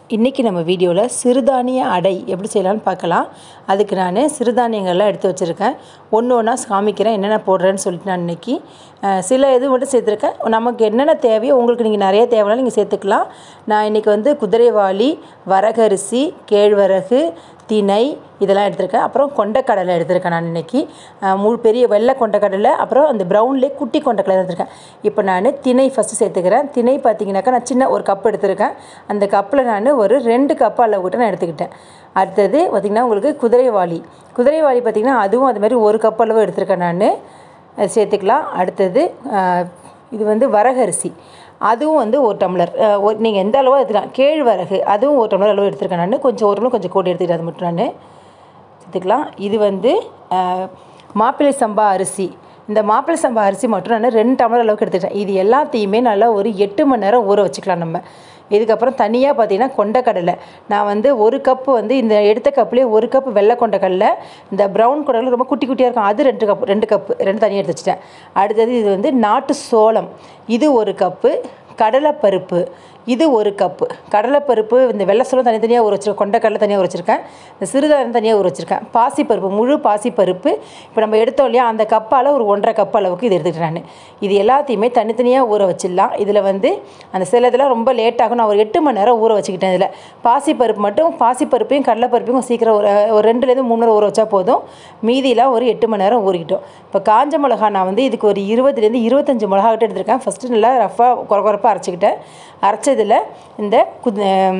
இன்றைக்கி நம்ம வீடியோவில் சிறுதானிய அடை எப்படி செய்யலாம்னு பார்க்கலாம் அதுக்கு நான் சிறுதானியங்கள்லாம் எடுத்து வச்சுருக்கேன் ஒன்று ஒன்றா காமிக்கிறேன் என்னென்ன போடுறேன்னு சொல்லிட்டு நான் இன்றைக்கி சில இது மட்டும் சேர்த்துருக்கேன் நமக்கு என்னென்ன தேவையோ உங்களுக்கு நீங்கள் நிறைய தேவைன்னா நீங்கள் சேர்த்துக்கலாம் நான் இன்றைக்கி வந்து குதிரைவாளி வரகரிசி கேழ்வரகு திணை இதெல்லாம் எடுத்திருக்கேன் அப்புறம் கொண்டக்கடலை எடுத்திருக்கேன் நான் இன்றைக்கி முழு பெரிய வெள்ளை கொண்டக்கடலை அப்புறம் அந்த ப்ரௌன்லேயே குட்டி கொண்டக்கடலை எடுத்திருக்கேன் இப்போ நான் திணை ஃபஸ்ட்டு சேர்த்துக்கிறேன் திணை பார்த்தீங்கன்னாக்கா நான் சின்ன ஒரு கப் எடுத்திருக்கேன் அந்த கப்பில் நான் ஒரு ரெண்டு கப் அளவுக்கிட்ட நான் எடுத்துக்கிட்டேன் அடுத்தது பார்த்திங்கன்னா உங்களுக்கு குதிரைவாளி குதிரைவாளி பார்த்திங்கன்னா அதுவும் அது மாதிரி ஒரு கப் அளவு எடுத்திருக்கேன் நான் அது சேர்த்துக்கலாம் அடுத்தது இது வந்து வரகரிசி அதுவும் வந்து ஒரு டம்ளர் நீங்கள் எந்த அளவோ எடுத்துக்கலாம் கேழ்வரகு அதுவும் ஒரு டம்ளர் அளவு எடுத்துருக்கேன் நான் கொஞ்சம் ஒரு டம்ளர் கொஞ்சம் கூட எடுத்துக்கிட்டேன் அது மட்டும் நான் சேர்த்துக்கலாம் இது வந்து மாப்பிள்ளை சம்பா அரிசி இந்த மாப்பிள்ளை சம்பா அரிசி மட்டும் நான் ரெண்டு டம்ளர் அளவுக்கு எடுத்துக்கிட்டேன் இது எல்லாத்தையுமே நல்லா ஒரு எட்டு மணி நேரம் ஊற வச்சுக்கலாம் நம்ம இதுக்கப்புறம் தனியாக பார்த்தீங்கன்னா கொண்டக்கடலை நான் வந்து ஒரு கப்பு வந்து இந்த எடுத்த கப்புலேயே ஒரு கப்பு வெள்ளை கொண்டக்கடலை இந்த ப்ரௌன் கொண்டக்கடலை ரொம்ப குட்டி குட்டியாக இருக்கும் அது ரெண்டு கப் ரெண்டு கப்பு ரெண்டு தனியாக எடுத்து வச்சுட்டேன் அடுத்தது இது வந்து நாட்டு சோளம் இது ஒரு கப்பு கடலைப்பருப்பு இது ஒரு கப்பு கடலைப்பருப்பு இந்த வெள்ளை சோளம் தனித்தனியாக ஊற வச்சுருக்கேன் கொண்டக்கடலை தனியாக ஊற வச்சுருக்கேன் இந்த சிறுதானியம் தனியாக ஊற வச்சுருக்கேன் பாசிப்பருப்பு முழு பாசிப்பருப்பு இப்போ நம்ம எடுத்தோம் இல்லையா அந்த கப்பால் ஒரு ஒன்றரை கப் அளவுக்கு இது எடுத்துக்கிட்டேன் நான் இது எல்லாத்தையுமே தனித்தனியாக ஊற வச்சிடலாம் இதில் வந்து அந்த சில இதெல்லாம் ரொம்ப லேட்டாகும் நான் ஒரு எட்டு மணி நேரம் ஊற வச்சுக்கிட்டேன் இதில் பாசிப்பருப்பு மட்டும் பாசிப்பருப்பையும் கடலைப்பருப்பையும் சீக்கிரம் ஒரு ஒரு ரெண்டுலேருந்து மூணு நேரம் ஊற வச்சா போதும் மீதியெல்லாம் ஒரு எட்டு மணி நேரம் ஊறிக்கிட்டோம் இப்போ காஞ்ச மிளகா நான் வந்து இதுக்கு ஒரு இருபதுலேருந்து இருபத்தஞ்சி மிளகா கிட்ட எடுத்திருக்கேன் ஃபஸ்ட்டு நல்லா ரஃபாக குறை குறைப்பாக அரைச்சிக்கிட்டேன் அரைச்சதில் இந்த கு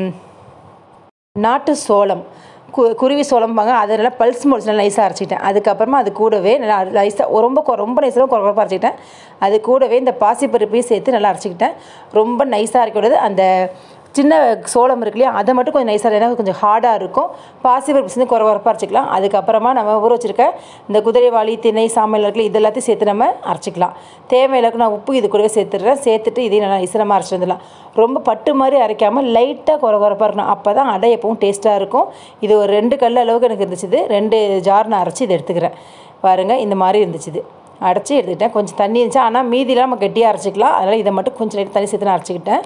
நாட்டு சோளம் கு குருவி சோளம்பாங்க அதை நல்லா பல்ஸ் மோல்ஸ் நல்லா நைஸாக அரைச்சிக்கிட்டேன் அதுக்கப்புறமா அது கூடவே நல்லா நைஸாக ரொம்ப ரொம்ப நைஸாக குறைப்பாக அரைச்சிக்கிட்டேன் அது கூடவே இந்த பாசிப்பருப்பையும் சேர்த்து நல்லா அரைச்சிக்கிட்டேன் ரொம்ப நைஸாக அரைக்கூடாது அந்த சின்ன சோளம் இருக்கு இல்லையா அதை மட்டும் கொஞ்சம் நைஸாக ஏன்னா கொஞ்சம் ஹார்டாக இருக்கும் பாசிப்பருப்பு சேர்ந்து குறை குறைப்பாக அரைச்சிக்கலாம் அதுக்கப்புறமா நம்ம ஊற வச்சுருக்க இந்த குதிரைவாளி திணை சாமல் இருக்குல்ல இது எல்லாத்தையும் சேர்த்து நம்ம அரைச்சிக்கலாம் தேவையில்லாக்கு நான் உப்பு இது கூடவே சேர்த்துடுறேன் சேர்த்துட்டு இதையும் நல்லா நைசனமாக அரைச்சி வந்துடலாம் ரொம்ப பட்டு மாதிரி அரைக்காமல் லைட்டாக குறை குறைப்பாக இருக்கணும் அப்போ தான் அடை எப்பவும் டேஸ்ட்டாக இருக்கும் இது ஒரு ரெண்டு கல் அளவுக்கு எனக்கு இருந்துச்சு ரெண்டு ஜார் நான் அரைச்சி இதை எடுத்துக்கிறேன் பாருங்கள் இந்த மாதிரி இருந்துச்சு அரைச்சி எடுத்துக்கிட்டேன் கொஞ்சம் தண்ணி இருந்துச்சு ஆனால் மீதிலாம் நம்ம கெட்டியாக அரைச்சிக்கலாம் அதனால் இதை மட்டும் கொஞ்சம் லைட் தண்ணி சேர்த்து நான் அரைச்சிக்கிட்டேன்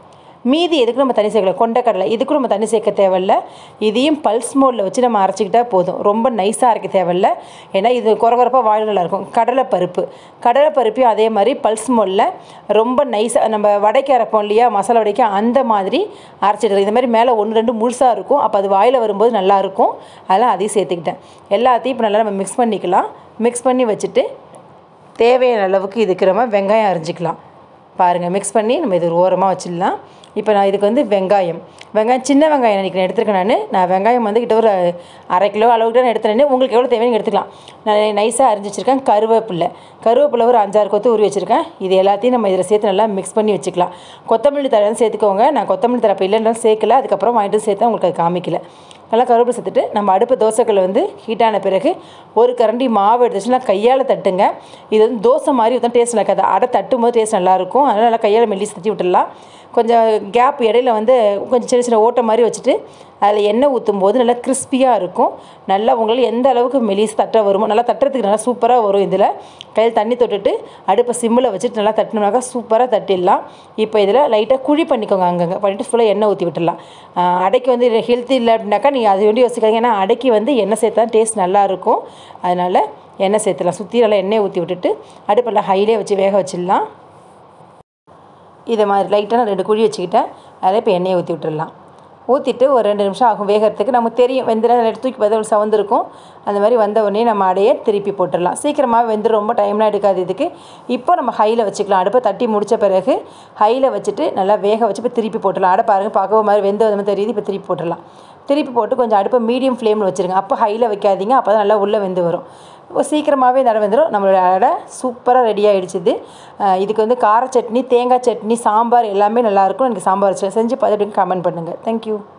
மீதி எதுக்கு நம்ம தண்ணி சேர்க்கல கொண்டக்கடலை இதுக்கும் நம்ம தண்ணி சேர்க்க தேவையில்ல இதையும் பல்ஸ் மோடில் வச்சு நம்ம அரைச்சிக்கிட்டா போதும் ரொம்ப நைஸாக அரைக்க தேவையில்ல ஏன்னா இது குறகுறப்பாக வாயில் நல்லா இருக்கும் கடலைப்பருப்பு கடலைப்பருப்பையும் அதே மாதிரி பல்ஸ் மோடில் ரொம்ப நைஸாக நம்ம வடைக்கு அரைப்போம் இல்லையா மசாலா வடைக்கு அந்த மாதிரி அரைச்சிட்டு இந்த மாதிரி மேலே ஒன்று ரெண்டு முழுசாக இருக்கும் அப்போ அது வாயில் வரும்போது நல்லாயிருக்கும் அதெல்லாம் அதையும் சேர்த்துக்கிட்டேன் எல்லாத்தையும் இப்போ நல்லா நம்ம மிக்ஸ் பண்ணிக்கலாம் மிக்ஸ் பண்ணி வச்சுட்டு தேவையான அளவுக்கு இதுக்கு நம்ம வெங்காயம் அரிஞ்சிக்கலாம் பாருங்கள் மிக்ஸ் பண்ணி நம்ம இது ஒரு ஓரமாக வச்சிடலாம் இப்போ நான் இதுக்கு வந்து வெங்காயம் வெங்காயம் சின்ன வெங்காயம் இன்றைக்கி நான் எடுத்துருக்கேன் நான் நான் வெங்காயம் வந்து கிட்ட ஒரு அரை கிலோ அளவுக்கு நான் எடுத்துனேன் உங்களுக்கு எவ்வளோ தேவைன்னு எடுத்துக்கலாம் நான் நைஸாக அரிஞ்சு வச்சுருக்கேன் கருவேப்பில்லை கருவேப்பிலை ஒரு அஞ்சாறு கொத்து உருவி வச்சுருக்கேன் இது எல்லாத்தையும் நம்ம இதில் சேர்த்து நல்லா மிக்ஸ் பண்ணி வச்சுக்கலாம் கொத்தமல்லி தழை சேர்த்துக்கோங்க நான் கொத்தமல்லி தரப்பு இல்லைன்னு சேர்க்கல அதுக்கப்புறம் வாங்கிட்டு சேர்த்து உங்களுக்கு அது காமிக்கல நல்லா கருவேப்பிலை சேர்த்துட்டு நம்ம அடுப்பு தோசைக்கல் வந்து ஹீட்டான பிறகு ஒரு கரண்டி மாவு எடுத்துச்சுன்னா கையால் தட்டுங்க இது வந்து தோசை மாதிரி வந்து டேஸ்ட் இருக்காது அடை தட்டும் போது டேஸ்ட் நல்லாயிருக்கும் அதனால் நல்லா கையால் மெல்லி தட்டி விட்டுடலாம் கொஞ்சம் கேப் இடையில வந்து கொஞ்சம் சின்ன சின்ன ஓட்டை மாதிரி வச்சுட்டு அதில் எண்ணெய் ஊற்றும் போது நல்லா கிறிஸ்பியாக இருக்கும் நல்லா உங்களால் எந்த அளவுக்கு மெலிஸ் தட்ட வருமோ நல்லா தட்டுறதுக்கு நல்லா சூப்பராக வரும் இதில் கையில் தண்ணி தொட்டுட்டு அடுப்பை சிம்மில் வச்சுட்டு நல்லா தட்டினோம்னாக்கா சூப்பராக தட்டிடலாம் இப்போ இதில் லைட்டாக குழி பண்ணிக்கோங்க அங்கங்கே பண்ணிவிட்டு ஃபுல்லாக எண்ணெய் ஊற்றி விட்டுடலாம் அடைக்கு வந்து ஹெல்த்தி இல்லை அப்படின்னாக்கா நீங்கள் அது வேண்டி யோசிக்காதீங்க ஏன்னா அடைக்கு வந்து எண்ணெய் சேர்த்தா டேஸ்ட் நல்லாயிருக்கும் அதனால் எண்ணெய் சேர்த்துலாம் சுற்றி நல்லா எண்ணெய் ஊற்றி விட்டுட்டு அடுப்பெல்லாம் ஹைலே வச்சு வேக வச்சிடலாம் இதை மாதிரி லைட்டாக நான் ரெண்டு குழி வச்சுக்கிட்டேன் அதில் இப்போ எண்ணெயை ஊற்றி விட்டுடலாம் ஊற்றிட்டு ஒரு ரெண்டு நிமிஷம் ஆகும் வேகிறதுக்கு நமக்கு தெரியும் வெந்திர எடுத்து தூக்கி பதில் சவந்திருக்கும் அந்த மாதிரி வந்த உடனே நம்ம அடையே திருப்பி போட்டுடலாம் சீக்கிரமாக வெந்து ரொம்ப டைம்லாம் எடுக்காது இதுக்கு இப்போ நம்ம ஹையில் வச்சுக்கலாம் அடுப்பை தட்டி முடித்த பிறகு ஹையில் வச்சுட்டு நல்லா வேக வச்சு இப்போ திருப்பி போட்டுடலாம் அடை பாருங்கள் பார்க்கவும் மாதிரி வெந்து வந்த மாதிரி தெரியுது இப்போ திருப்பி போட்டுடலாம் திருப்பி போட்டு கொஞ்சம் அடுப்பை மீடியம் ஃப்ளேமில் வச்சுருங்க அப்போ ஹையில் வைக்காதீங்க அப்போ தான் நல்லா உள்ளே வெந்து வரும் இப்போ சீக்கிரமாகவே இந்த அடை வெந்துடும் நம்மளோட அடை சூப்பராக ரெடி ஆகிடுச்சிது இதுக்கு வந்து கார சட்னி தேங்காய் சட்னி சாம்பார் எல்லாமே நல்லாயிருக்கும் எனக்கு சாம்பார் செஞ்சு பார்த்துட்டு கமெண்ட் பண்ணுங்கள் தேங்க்யூ